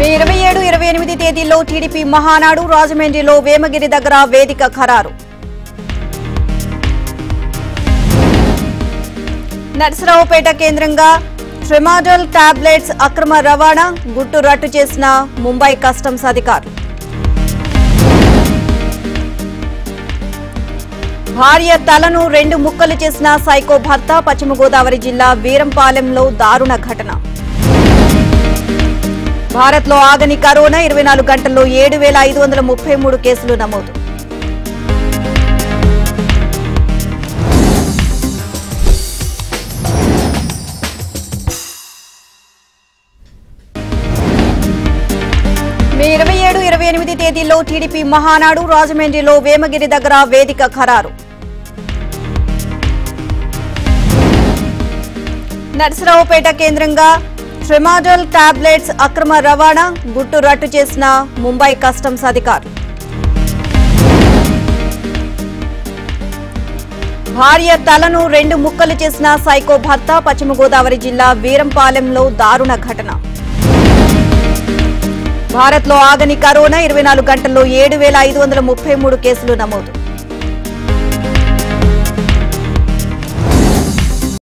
మే ఇరవై ఏడు ఇరవై ఎనిమిది తేదీల్లో టీడీపీ మహానాడు రాజమండ్రిలో వేమగిరి దగ్గర వేదిక ఖరారు నర్సరావుపేట కేంద్రంగా ట్రిమాడోల్ టాబ్లెట్స్ అక్రమ రవాణా గుట్టు రట్టు చేసిన ముంబై కస్టమ్స్ అధికారులు భార్య తలను రెండు ముక్కలు చేసిన సైకో భర్త పశ్చిమ గోదావరి జిల్లా వీరంపాలెంలో దారుణ ఘటన భారత్లో ఆగని కరోనా ఇరవై నాలుగు గంటల్లో ఏడు వేల ఐదు వందల ముప్పై మూడు కేసులు నమోదు మే ఇరవై ఏడు ఇరవై ఎనిమిది తేదీల్లో టీడీపీ మహానాడు రాజమండ్రిలో వేమగిరి దగ్గర వేదిక ఖరారు నర్సరావుపేట కేంద్రంగా ట్రిమాడోల్ టాబ్లెట్స్ అక్రమ రవాణా గుట్టు రట్టు చేసిన ముంబై కస్టమ్స్ అధికారులు భార్య తలను రెండు ముక్కలు చేసిన సైకో భర్త పశ్చిమ గోదావరి జిల్లా వీరంపాలెంలో దారుణ ఘటన భారత్లో ఆగని కరోనా ఇరవై నాలుగు గంటల్లో ఏడు వేల ఐదు వందల ముప్పై మూడు కేసులు నమోదు